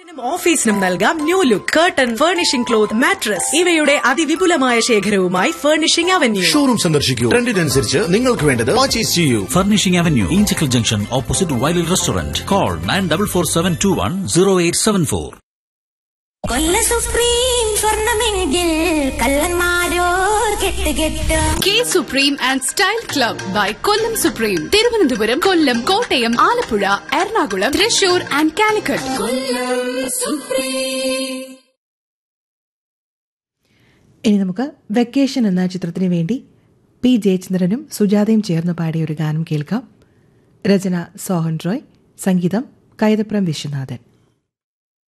ഓഫീസിനും നൽകാം new look curtain furnishing cloth mattress ഇവയുടെ അതിവിപുലമായ ശേഖരവുമായി ഫർണിഷിംഗ് അവന്യൂ ഷോറൂം സന്ദർശിക്കൂ ട്രെൻഡിനനുസരിച്ച് നിങ്ങൾക്ക് വേണ്ടത് പർച്ചേസ് ചെയ്യൂ Furnishing Avenue, Inchicle Junction, opposite Wiley Restaurant. Call 9447210874. കൊല്ല സുപ്രീം സ്വർണമെങ്കിൽ കള്ളന്മാരോർ കെട്ട് കെട്ട് K supreme and style club by Kollam supreme Thiruvananthapuram Kollam Kottayam Alappuzha Ernakulam Thrissur and Calicut ഇനി നമുക്ക് വെക്കേഷൻ എന്ന ചിത്രത്തിന് വേണ്ടി പി ജയചന്ദ്രനും സുജാതയും ചേർന്ന് പാടിയ ഒരു ഗാനം കേൾക്കാം രചന സോഹൻ റോയ് സംഗീതം കൈതപ്രം വിശ്വനാഥൻ